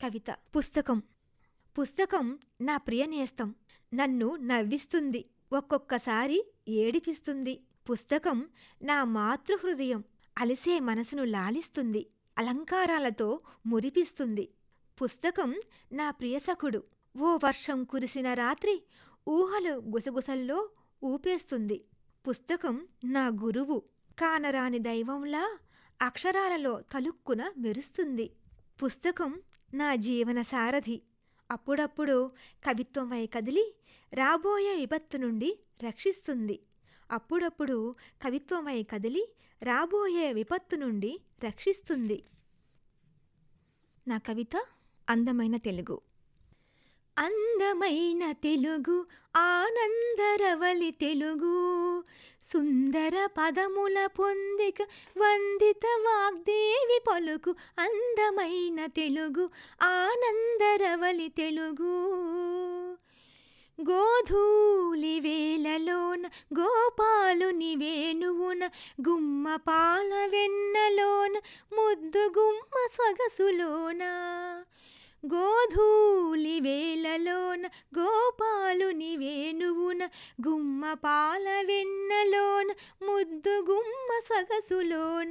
కవిత పుస్తకం పుస్తకం నా ప్రియ నేస్తం నన్ను నవ్విస్తుంది ఒక్కొక్కసారి ఏడిపిస్తుంది పుస్తకం నా మాతృహృదయం అలిసే మనసును లాలిస్తుంది అలంకారాలతో మురిపిస్తుంది పుస్తకం నా ప్రియసఖుడు ఓ వర్షం కురిసిన రాత్రి ఊహలు గుసగుసల్లో ఊపేస్తుంది పుస్తకం నా గురువు కానరాని దైవంలా అక్షరాలలో తలుక్కున మెరుస్తుంది పుస్తకం నా జీవన సారథి అప్పుడప్పుడు కవిత్వమై కదిలి రాబోయే విపత్తు నుండి రక్షిస్తుంది అప్పుడప్పుడు కవిత్వమై కదిలి రాబోయే విపత్తు నుండి రక్షిస్తుంది నా కవిత అందమైన తెలుగు అందమైన తెలుగు ఆనందరవలి తెలుగు సుందర పదముల పొందిక వందిత వాగ్దేవి పలుకు అందమైన తెలుగు ఆనందరవలి తెలుగు గోధూలి వేలలోన గోపాలుని వేణువున గుమ్మ పాల వెన్నలోన ముద్దు గుమ్మ సొగసులోన గోధూలి వేలలోన గోపాలుని వేణువున గుమ్మ పాల వెన్నలోన ముద్దు గుమ్మ సొగసులోన